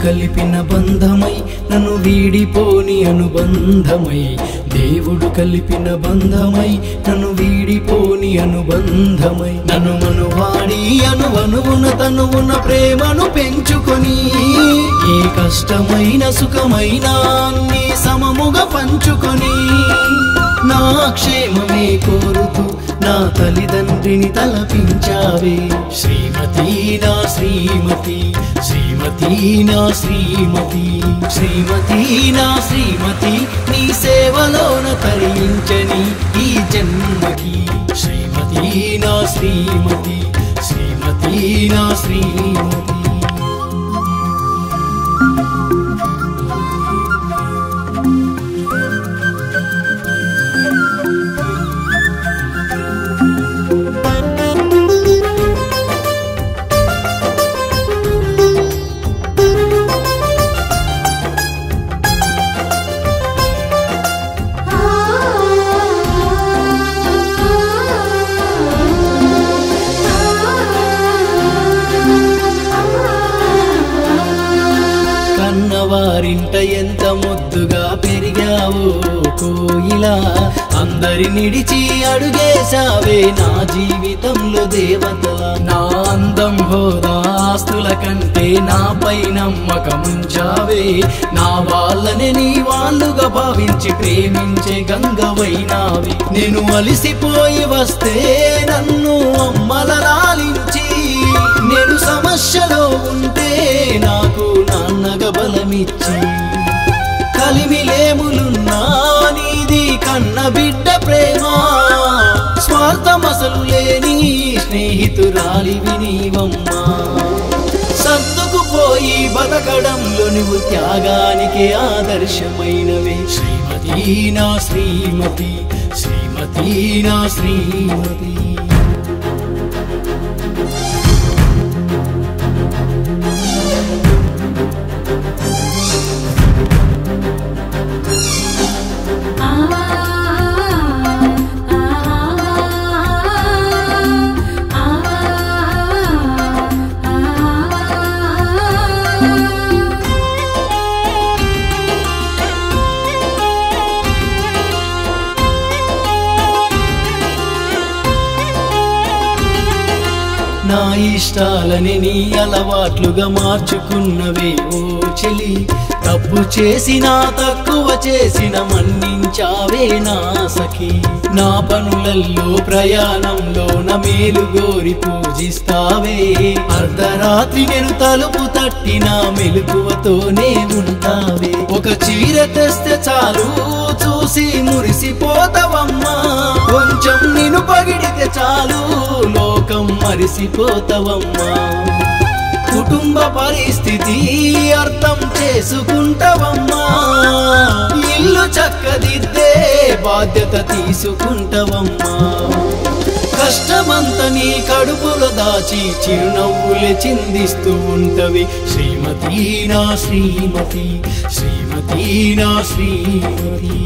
కలిపిన బంధమై నన్ను వీడిపోని అనుబంధమై దేవుడు కలిపిన బంధమై నన్ను వీడిపోని అనుబంధమై నన్ను మనువాడి అనువనువున తనువున ప్రేమను పెంచుకొని ఏ కష్టమైన సుఖమైన అన్ని సమముగా పంచుకొని నా క్షేమమే కోరుతూ నా తల్లిదండ్రిని తలపించావే శ్రీమతి నా శ్రీమతి శ్రీమతి నా శ్రీమతి శ్రీమతి నా శ్రీమతి నీ సేవలోన తరించని ఈ జన్మకి శ్రీమతి నా శ్రీమతి శ్రీమతి నా శ్రీమతి కన్నవారింట ఎంత ముద్దుగా పెరిగావో కోయిలా అందరి నిడిచి అడుగేశావే నా జీవితంలో దేవతల నా అందం హోదా ఆస్తుల కంటే నాపై నమ్మకముంచావే నా వాళ్ళని నీ వాళ్ళుగా భావించి ప్రేమించే గంగవైనావి నేను అలిసిపోయి వస్తే నన్ను అమ్మల లాలించి నేను సమస్యలో ఉంటే నాకు నాన్నగా బలమిచ్చి కలిమిలేములున్నా నీది కన్న బిడ్డ ప్రేమ స్వార్థమసలు లేని స్నేహితురాలివి నీవమ్మా సర్దుకుపోయి బతకడంలో నువ్వు త్యాగానికి ఆదర్శమైనవే శ్రీమతి నా శ్రీమతి శ్రీమతి నా శ్రీమతి నా ఇష్టాలని నీ అలవాట్లుగా మార్చుకున్నవే ఓ చెలి తప్పు చేసినా తక్కువ చేసిన మన్నించావే నా సఖి నా పనులల్లో ప్రయాణంలో నా మేలు గోరి పూజిస్తావే అర్ధరాత్రి నేను తలుపు తట్టిన మెలకువతోనే ఉంటావే ఒక చీర తెస్తే చాలు చూసి మురిసిపోతావమ్మా కొంచెం నిన్ను పగిడితే చాలు లోకం మరిసిపోతావమ్మా కుటుంబ పరిస్థితి అర్థం చేసుకుంటావమ్మా ఇల్లు చక్కదిద్దే బాధ్యత తీసుకుంటావమ్మా కష్టమంత నీ కడుపులో దాచి చిరునవ్వులే చిందిస్తూ ఉంటవి శ్రీమతి నా శ్రీమతి శ్రీమతి నా శ్రీమతి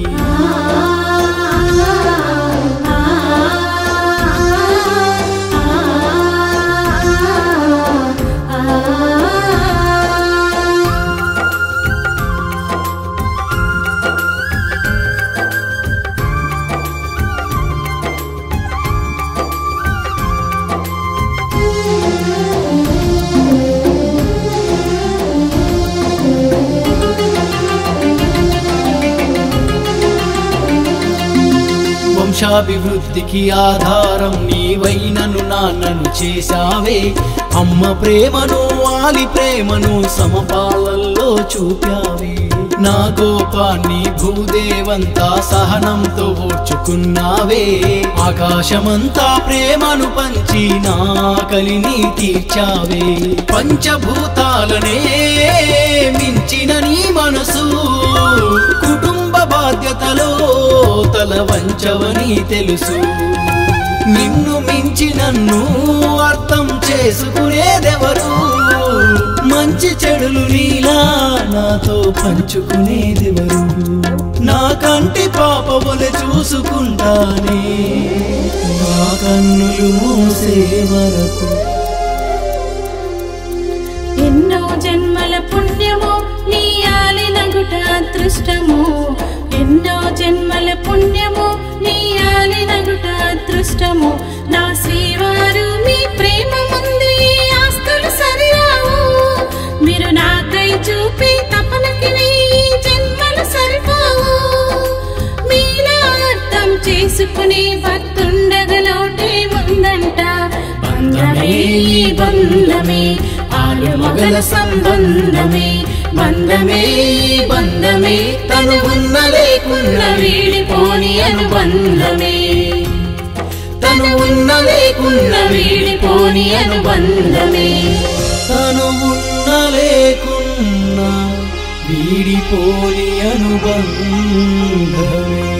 వంశాభివృద్ధికి ఆధారం నీవైనను నాన్నను చేశావే అమ్మ ప్రేమను వాలి ప్రేమను సమపాలల్లో చూపావే నా కోపాన్ని భూదేవంతా సహనంతో ఓర్చుకున్నావే ఆకాశమంతా ప్రేమను పంచి నా కలిని తీర్చావే పంచభూతాలనే మించిన నీ మనసు కుటుంబ బాధ్యతలో తల వంచవని తెలుసు నిన్ను మించి నన్ను అర్థం చేసుకునేదెవరు మంచి చెడులు నీలా నాతో పంచుకునేదెవరు నా కంటి పాపములు చూసుకుంటానే నా కన్నులు మూసే వరకు ఎన్నో జన్మల పుణ్యము నీ ఆలినగుట అదృష్టము ఎన్నో జన్మల పుణ్యము నీ ఆలినగుట అదృష్టము నా శ్రీవారు మీ ప్రేమ ముందు ఈ ఆస్తులు సరిరావు మీరు నాకై చూపి తపనకి వెయ్యి జన్మలు సరిపోవు మీలా అర్థం చేసుకునే భక్తుండగలోటే ఉందంట బంధమే ఈ బంధమే ఆలు మగల సంబంధమే బంధమే ఈ బంధమే తను ఉన్న లేకున్న వీడిపోని అనుబంధమే తను ఉన్న లేకున్న వీడిపోని అనుబంధమే తను ఉన్న లేకున్నా వీడిపోని అనుబంధమే